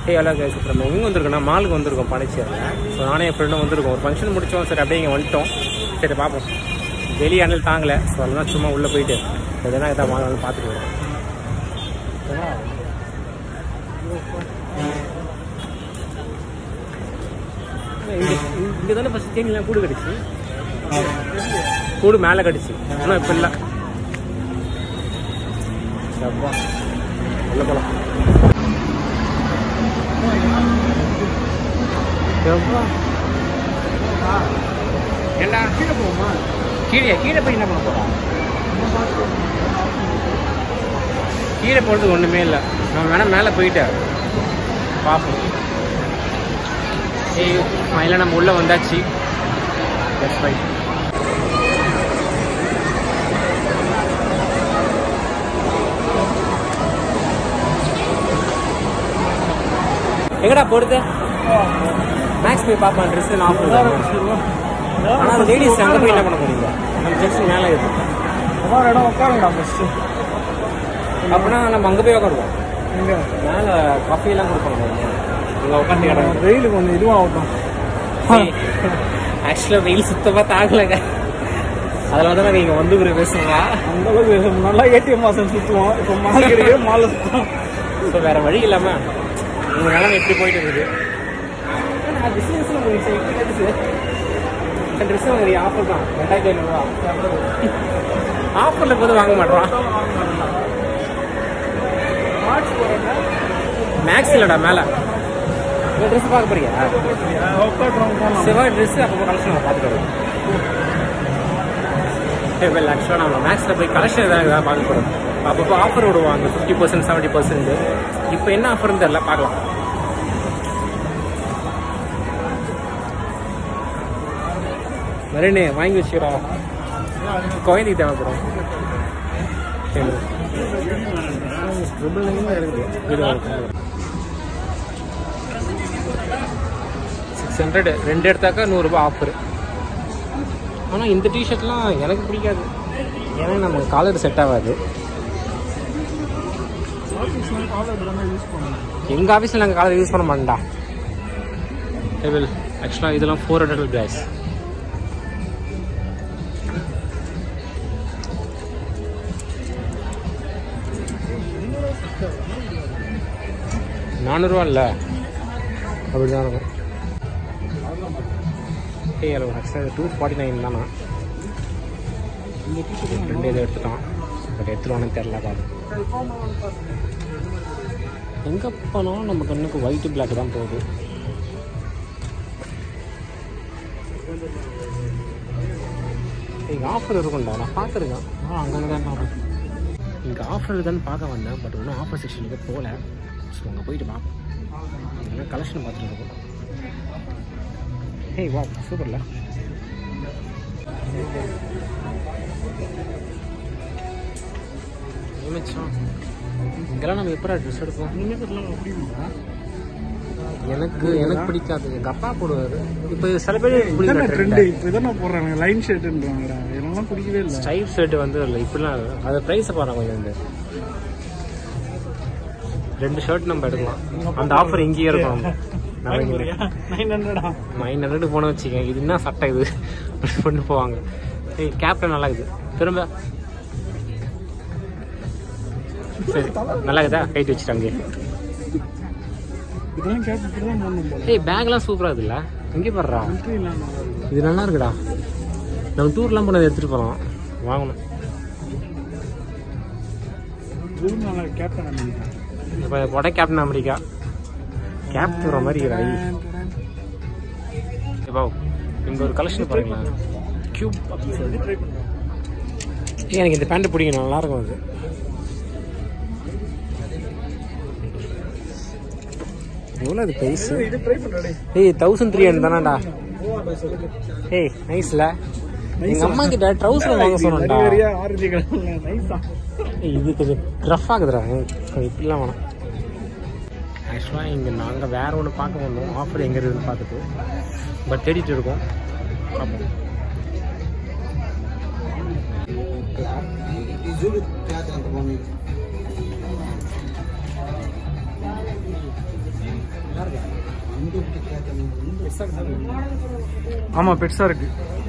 ஏய் எல்லாம் கேஸ் அப்புறம் எங்கே வந்திருக்கோம்னா மாலுக்கு வந்திருக்கோம் பாண்டிச்சேரியில் ஸோ நானே என் ஃப்ரெண்டும் வந்திருக்கோம் ஒரு ஃபங்க்ஷன் முடிச்சோம் சரி அப்படியே இங்கே வந்துட்டோம் சரி பார்ப்போம் வெளியே அனல் தாங்கலை ஸோ அதெல்லாம் சும்மா உள்ளே போயிட்டு எதனா எதாவது வாங்கலாம்னு பார்த்துட்டு வரோம் இங்கே இங்கே தானே ஃபஸ்ட் தேனிலாம் கூடு கடிச்சு கூடு மேலே கடிச்சு ஆனால் இப்போ இல்லை அப்பா உள்ள போகலாம் எவ்வளோ ஏண்டா கீழே போகுமா கீழே கீழே போய் என்ன பண்ண போகிறோம் கீழே போகிறதுக்கு ஒன்றுமே இல்லை நம்ம வேணால் மேலே போயிட்டு பார்ப்போம் ஏய் இல்லை நம்ம உள்ளே வந்தாச்சு தட்ஸ் ரைட் எங்கடா போடுது மேக்ஸ் போய் பார்ப்பான் ட்ரெஸ் நான் ஆனால் லேடிஸ் அங்கே போய் என்ன பண்ண போறீங்க நம்ம ஜென்ஸ் மேலே இருக்கு உட்கார இடம் உட்காருங்கடா ஃபஸ்ட்டு அப்படின்னா நம்ம அங்கே போய் உட்காருவோம் எங்கே மேலே காஃபியெல்லாம் கொடுப்பாங்க அங்கே உட்காந்து இடம் வெயில் கொஞ்சம் இதுவாகட்டும் ஆக்சுவலாக வெயில் சுத்தமாக தாங்கலைங்க அதில் வந்து நாங்கள் இங்கே வந்து ஒரு பேசுவோங்க அந்த அளவுக்கு நல்லா ஏடிஎம் மாதம் சுற்றுவோம் இப்போ மாலைக்கிறே மாலை சுற்றுவோம் ஸோ வேற வழி இல்லாமல் உங்கள் நிலமை எப்படி போயிட்டு இருக்குது பிஸ்னஸில் உங்களுக்கு இந்த ட்ரெஸ் வாங்குறீங்க ஆஃபர் தான் ரெண்டாயிரத்தி ஐநூறுரூவா ஆஃபரில் போது வாங்க மாட்டோம் மேக்ஸ் இல்லைடா மேலே இந்த ட்ரெஸ் பார்க்க போறியா உட்காடுறோம் போனோம் செவ்வாய் ட்ரெஸ் அப்போ கலெக்ஷன் பார்த்துட்டு வருவோம் வெல் ஆக்சுவலாக நம்ம மேக்ஸில் போய் கலெக்ஷன் எதாவது எதாவது பார்க்க போகிறோம் அப்பப்போ ஆஃபர் விடுவாங்க ஃபிஃப்டி பர்சன்ட் செவன்ட்டி பர்சன்ட் இப்போ என்ன ஆஃபர்னு தெரியல பார்க்கலாம் வரேனே வாங்கி வச்சுக்கிறோம் குழந்தைக்கு தேவைப்படும் சரி சிக்ஸ் ஹண்ட்ரட் ரெண்டு எடுத்தாக்கா நூறுரூபா ஆஃபர் ஆனால் இந்த டிஷர்ட்லாம் எனக்கு பிடிக்காது ஏன்னா நமக்கு காலர் செட் ஆகாது ஆஃபீஸில் காலர் தானே யூஸ் பண்ணுவோம் எங்கள் ஆஃபீஸில் நாங்கள் காலர் யூஸ் பண்ண மாட்டோம்டா டேபிள் ஆக்சுவலாக இதெல்லாம் ஃபோர் ஹண்ட்ரட் கிளாஸ் நானூறுரூவா இல்லை அப்படி தான் இருக்கும் ஏய் அதில் ஆக்சுவலாக டூ ஃபார்ட்டி நைன் தானா ரெண்டு இது எடுத்துட்டோம் பட் எடுத்துருவானு தெரில பார்த்து எங்கே போனாலும் நம்ம கண்ணுக்கு ஒயிட் பிளாக் தான் போகுது இங்கே ஆஃபர் இருக்கும்டா நான் பார்த்துருக்கேன் ஆ அங்கே தான் நான் இங்கே ஆஃபர் இருக்குன்னு பார்க்க வந்தேன் பட் இன்னும் ஆஃபர் செக்ஷனுக்கு போகல ஸோ அங்கே போயிட்டு பார்ப்போம் என்ன கலெக்ஷன் பார்த்துட்டு இருக்கோம் ஹேய் வா சூப்பர்ல இங்கெல்லாம் நம்ம எப்படா ட்ரெஸ் எடுப்போம் அப்படிமா எனக்கு எனக்கு பிடிக்காது எங்க அப்பா போடுவாரு இப்போ சில பேர் இதான ட்ரெண்டு பிடிக்கிற இப்போ இதான போடுறாங்க லைன் ஷர்ட்டுன்றாங்கடா எனக்குலாம் பிடிக்கவே இல்லை ஸ்டைப் ஷர்ட் வந்து இல்லை இப்படிலாம் இல்லை. அது ப்ரைஸ் பாருங்க கொஞ்சம் வந்து ரெண்டு ஷர்ட் நம்ம எடுக்கலாம் அந்த ஆஃபர் இங்கேயே இருக்கும் நம்ம நைன் ஹண்ட்ரடா நைன் ஹண்ட்ரட் போன வச்சுக்கேன் இது என்ன சட்டை இது அப்படி கொண்டு போவாங்க ஏய் கேப்டன் நல்லா இருக்குது திரும்ப சரி நல்லா இருக்குதா கைட்டு வச்சுட்டாங்க இதெல்லாம் கேட்டு இப்படி தான் போடணும் போல ஏய் பேக்லாம் சூப்பராக இருக்குல்ல இங்கே பாடுறா என்ட்ரி இல்லாம இது நல்லா இருக்குடா நம்ம டூர்லாம் போனது எடுத்துகிட்டு போகலாம் வாங்கணும் இதுவும் நல்லா கேப்டன் அமெரிக்கா இப்போ கொடை கேப்டன் அமெரிக்கா கேப் போகிற மாதிரி இருக்கிறாய் இப்போ இங்கே ஒரு கலெக்ஷன் பாருங்களேன் கியூப் அப்படின்னு சொல்லி ட்ரை பண்ணுறேன் ஏய், எனக்கு இந்த பேண்ட் பிடிக்கும் நல்லா இருக்கும் அது எவ்வளோ அது ப்ரைஸ் இது ட்ரை பண்ணுறே ஏய் தௌசண்ட் த்ரீ ஹண்ட்ரட் தானாடா ஏய் நைஸ்ல எங்க அம்மா கிட்ட ட்ரௌசர் வாங்க சொன்னேன்டா நிறைய ஆரஞ்சு கலர்ல நைஸா ஏய், இது கொஞ்சம் ரஃப் ஆகுதுடா கொஞ்சம் இப்படிலாம் வேணாம் ஆக்சுவலாக இங்கே நாங்கள் வேற ஒன்று பார்க்க வந்தோம் ஆஃபர் எங்கே இருக்குதுன்னு பார்த்துட்டு பட் தேடிட்டு இருக்கோம் பார்ப்போம் ஆமா பெருசா இருக்கு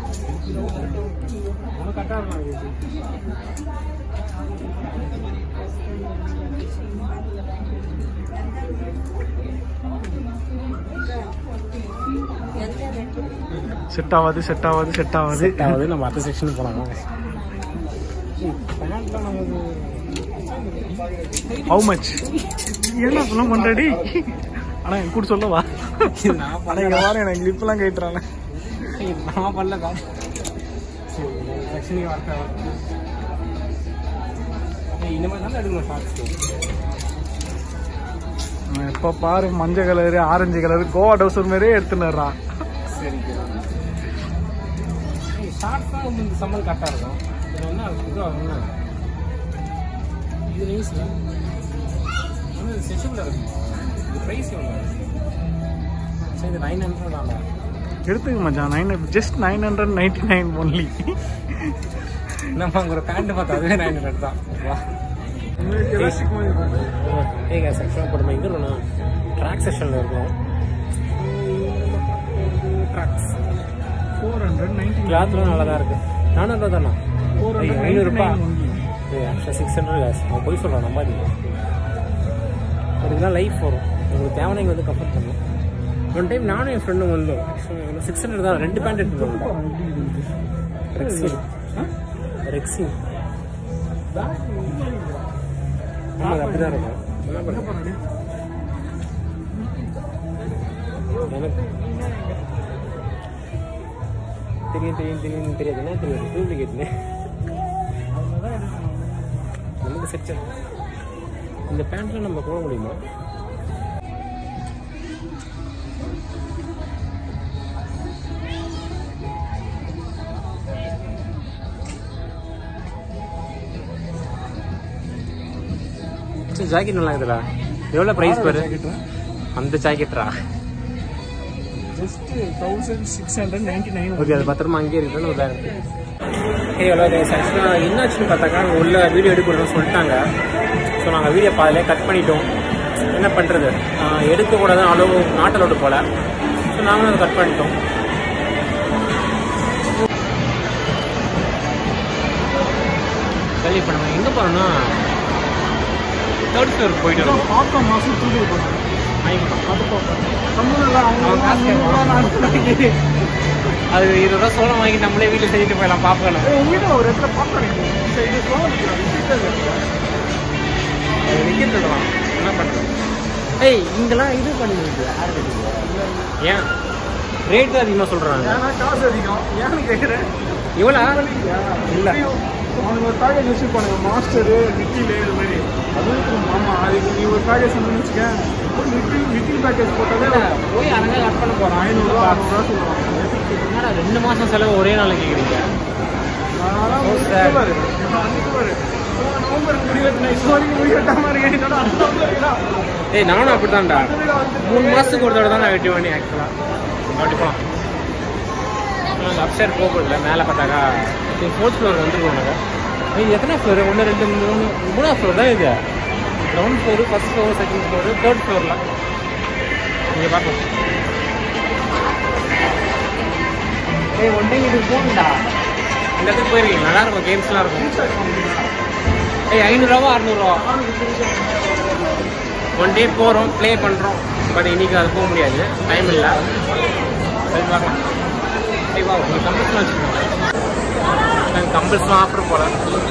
கரெக்டாக இருக்கும் செட் ஆகாது செட் ஆகாது செட் ஆகாது அதாவது நம்ம அடுத்த செக்ஷனுக்கு போகலாம் பேண்ட்லாம் நமக்கு ஹவு மச் என்ன அப்பெல்லாம் பண்றடி ஆனா என் கூட சொல்லவா நான் ஆனா இங்க வாரம் எனக்கு லிப்லாம் கேட்டுறாங்க நான் பண்ணல சரி செக்ஷனுக்கு வரட்டா இந்த மாதிரி தான் எடுக்கணும் ஷார்ட்ஸ் எப்ப பாரு மஞ்சள் கலரு ஆரஞ்சு கலரு கோவா டவுசர் மாதிரியே எடுத்துனுறான் சரி ஷார்ட்ஸ் தான் இந்த சம்மர் கரெக்டாக இருக்கும் இது என்ன இதுவாகும்னா இது நைஸ் ஆனால் இது செஷனில் இருக்கும் இது ப்ரைஸ் எவ்வளோ சரி இது நைன் ஹண்ட்ரட் தான்டா எடுத்துக்க மச்சான் nine just nine hundred ninety nine only நம்ம அங்கே ஒரு பேண்ட் பார்த்தா அதுவே நைன் ஹண்ட்ரட் தான் வா ஏங்க செக்ஷன் இப்போ நம்ம எங்கே இருக்கணும் ட்ராக் செஷனில் இருக்கோம் ட்ராக்ஸ் ஃபோர் ஹண்ட்ரட் நைன்டி கிளாத்லாம் நல்லா தான் இருக்கு நானூறுபா தானா ஃபோர் ஹண்ட்ரட் ஐநூறுபா ஒன்லி ஆக்சுவலாக சிக்ஸ் ஹண்ட்ரட் லேஸ் அவன் போய் சொல்கிறான் நம்பாதீங்க அதுக்குலாம் லைஃப் வரும் உங்களுக்கு தேவையான இங்கே வந்து கம்ஃபர்ட் பண்ணும் ஒன் டைம் நானும் என் ஃப்ரெண்டும் வந்தோம் சிக்ஸ் ஹண்ட்ரட் தான் ரெண்டு பேண்ட் எடுத்து வந்தோம் ரெக்ஸின் ரெக்ஸின் ஆமாம் அது அப்படிதான் இருக்கும் என்ன பண்ணுறது எனக்கு தெரியும் தெரியும் தெரியும் தெரியாது என்ன தெரியாது டூப்ளிகேட்னு நமக்கு செட் இந்த பேண்ட்ல நம்ம போட முடியுமா ஜாக்கெட் நல்லா இருக்குதுடா எவ்வளோ ப்ரைஸ் பாரு அந்த ஜாக்கெட்ரா just thousand six hundred ninety nine okay அது பத்திரமா அங்கேயே இருக்குன்னு ஒரு பேக் ஏய் எவ்வளோ ஆக்சுவலாக என்னாச்சுன்னு பார்த்தாக்கா அங்கே உள்ள வீடியோ எடுக்கணும்னு சொல்லிட்டாங்க ஸோ நாங்கள் வீடியோ பாதிலே கட் பண்ணிட்டோம் என்ன பண்ணுறது எடுக்கக்கூடாது அளவு நாட் அலோடு போல ஸோ நாங்களும் அதை கட் பண்ணிட்டோம் சரி இப்போ நம்ம எங்கே போகிறோம்னா தேர்ட் ஃப்ளோர் போயிட்டு வரோம் பார்க்க மாசம் தூக்கி போனாங்க வாங்கிக்கலாம் அது பார்ப்போம் சம்பளம் அவங்க அவன் காசு கேட்பான். அது இருபது ரூபா சோளம் வாங்கி நம்மளே வீட்டில் செஞ்சுட்டு போயிடலாம் பார்க்கலாம் உங்ககிட்ட ஒரு இடத்துல பார்க்கணும் இது சோழம் அது விற்கிறது தான் என்ன பண்ணுறது ஏய் இங்கெல்லாம் இது பண்ணுது ஏன் ரேட் தான் அதிகமாக சொல்கிறாங்க ஏன்னா காசு அதிகம் ஏன்னு கேட்குறேன் இவ்வளோ இல்ல. அவனுக்கு ஒரு பேக்கேஜ் வச்சுருப்பானுங்க மாஸ்டரு நிக்கில் இது மாதிரி அதுவும் ஆமாம் அதுக்கு நீ ஒரு பேக்கேஜ் வந்து வச்சுக்க நிக்கில் நிக்கில் பேக்கேஜ் போட்டாலே போய் அழகாக கட் பண்ண போகிறோம் ஐநூறுரூவா அறுநூறுவா சொல்லுவாங்க என்னடா ரெண்டு மாதம் செலவு ஒரே நாள் கேட்குறீங்க அதனால Oh, ஒரு sad. பாரு. அன்னைக்கு பாரு. போன நவம்பருக்கு முடிவெட்டினேன். இப்போ வரைக்கும் முடிவெட்டாம இருக்கேன். என்னோட அடுத்த நவம்பருக்குடா. ஏய் நானும் அப்படிதான்டா அதுல வந்து மூணு மாதத்துக்கு ஒரு தடவை தான் நான் வெட்டி வண்டி ஆக்சுவலாக அப்படி போகலாம் நாங்கள் அப்சைட் போகல மேலே பார்த்தாக்கா ஃபோர்த் ஃப்ளோர் வந்துருக்கோம் நாங்கள் இது எத்தனை ஃப்ளோர் ஒன்று ரெண்டு மூணு மூணாவது ஃப்ளோர் தான் இது ground floor first floor second floor third ஃப்ளோரில் நீங்கள் பார்க்கலாம் ஏய் ஒன் டைம் இதுக்கு போகணும்டா இந்த இடத்துக்கு போயிருக்கீங்க நல்லா இருக்கும் கேம்ஸ்லாம் இருக்கும் ஏய் ஐநூறுரூவா அறநூறுவா ஒன் டே போகிறோம் ப்ளே பண்ணுறோம் பட் இன்னைக்கு அது போக முடியாது டைம் இல்லை சரி பார்க்கலாம் சரி வா நீங்கள் கம்பல்ஸ்லாம் வச்சுக்கோங்க நாங்கள் கம்பல்ஸ்லாம் ஆஃபர் போல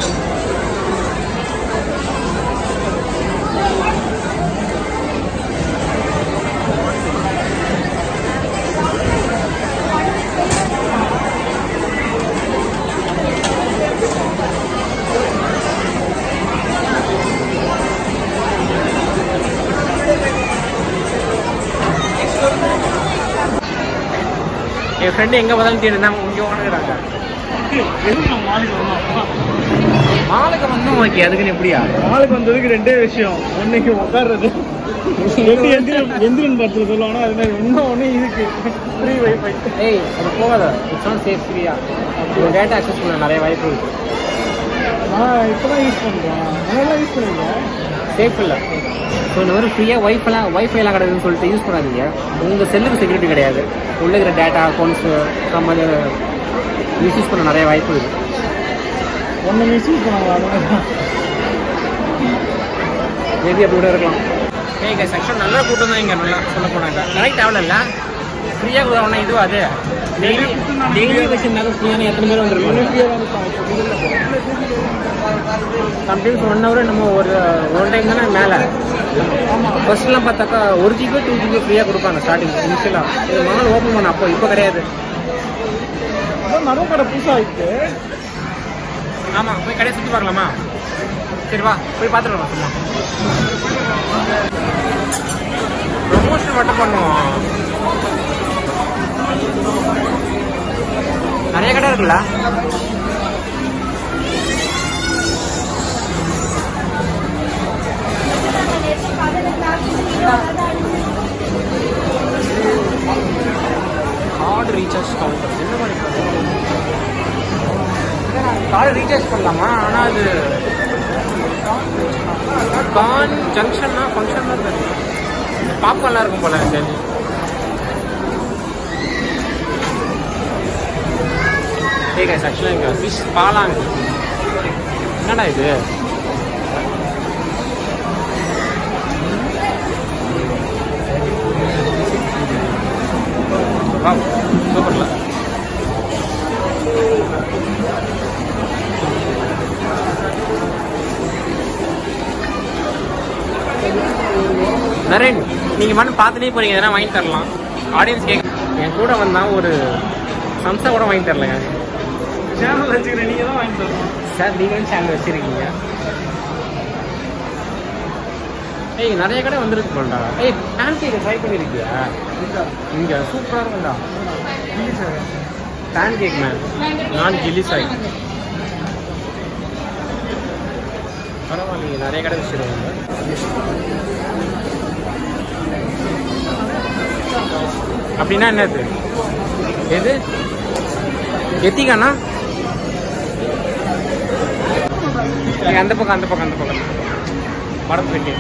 என் ஃப்ரெண்டு எங்கே பார்த்தாலும் தேடி நம்ம இங்கே வாங்குறாங்க எதுக்கு நம்ம மாலுக்கு வந்தோம்? மாலுக்கு வந்தோம் ஓகே அதுக்குன்னு எப்படியா மாலுக்கு வந்ததுக்கு ரெண்டே விஷயம் ஒண்ணு இங்க உட்கார்றது எப்படி எந்திரன் எந்திரன் படத்துல சொல்லுவாங்கன்னா அது மாதிரி இன்னும் ஒண்ணு இதுக்கு ஃப்ரீ வைஃபை ஏய் அது போகாத இட்ஸ் நாட் சேஃப் ஃப்ரீயா உங்கள் டேட்டா அக்சஸ் பண்ண நிறைய வாய்ப்பு இருக்கு நான் இப்பதான் யூஸ் பண்றேன் முன்னாடி யூஸ் பண்ணிருக்கேன் சேஃப் இல்லை ஸோ இந்த மாதிரி ஃப்ரீயாக ஒய்ஃபெல்லாம் ஒய்ஃபைலாம் கிடையாதுன்னு சொல்லிட்டு யூஸ் பண்ணாதீங்க உங்கள் செல்லுக்கு செக்யூரிட்டி கிடையாது உள்ள இருக்கிற டேட்டா அக்கௌண்ட்ஸு நம்ம மிஸ்யூஸ் பண்ண நிறைய வாய்ப்பு இருக்குது ஒன்று மிஸ்யூஸ் பண்ணுவாங்க மேபி அப்படி கூட இருக்கலாம் ஏங்க செக்ஷன் நல்லா கூட்டம் தான் இங்கே நல்லா சொல்ல போனாங்க கரெக்ட் தேவையில்ல இல்லை ஃப்ரீயாக கொடுத்தா இதுவும் அது டெய்லி டெய்லி வச்சுருந்தாலும் ஃப்ரீயான எத்தனை பேர் வந்துருக்கோம் சம்டைம்ஸ் ஒன் ஹவர் நம்ம ஒரு ஒன் டைம் தானே மேலே ஃபர்ஸ்ட்லாம் பார்த்தாக்கா ஒரு ஜிபி டூ ஜிபி ஃப்ரீயாக கொடுப்பாங்க ஸ்டார்டிங் இனிஷியலாக இது மால் ஓப்பன் பண்ண அப்போ இப்போ கிடையாது நடுவு கடை புதுசாகிட்டு ஆமாம் போய் கடையை சுற்றி பார்க்கலாமா சரி வா போய் பார்த்துட்டு வரலாம் சும்மா ப்ரொமோஷன் மட்டும் பண்ணுவோம் நிறைய கடை இருக்குல்ல கார்டு ரீசார்ஜ் கவுண்டர் என்ன மாதிரி கார்டு ரீசார்ஜ் பண்ணலாமா ஆனால் அது கான் ஜங்ஷன்னா ஃபங்க்ஷன் தான் இருக்கு பாப்கார்ன்லாம் இருக்கும் போல எனக்கு தெரிஞ்சு ஏ கைஸ் ஆக்சுவலாக இங்கே ஃபிஷ் பாலாங்க என்னடா இது வா சூப்பர்ல நரேன் நீங்கள் மட்டும் பார்த்துட்டே போறீங்க எதனா வாங்கி தரலாம் ஆடியன்ஸ் கேட்க என் கூட வந்தா ஒரு சம்சா கூட வாங்கி தரலங்க சேனல் வச்சுக்கிறேன் நீங்கள் தான் வாங்கி தரணும் சார் நீங்களும் சேனல் வச்சிருக்கீங்க ஏய் நிறைய கடை வந்திருக்கு போலடா ஏய் பேன் கேக் ட்ரை பண்ணிருக்கியா இங்க சூப்பரா இருக்கும்டா பேன் கேக் மேன் நான் கில்லி சாய் பரவாயில்லையே நிறைய கடை வச்சிருக்காங்க அப்படின்னா என்னது எது எத்திக்கானா இங்க அந்த பக்கம் அந்த பக்கம் அந்த பக்கம் மடத்து பெட்டி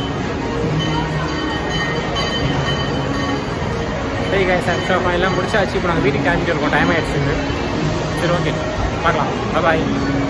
சரி காய் சார் ஷோ எல்லாம் முடிச்சாச்சு இப்போ நாங்கள் வீட்டுக்கு கிளம்பிட்டு இருக்கோம் டைம் ஆயிடுச்சுன்னு சரி ஓகே பார்க்கலாம் பாய்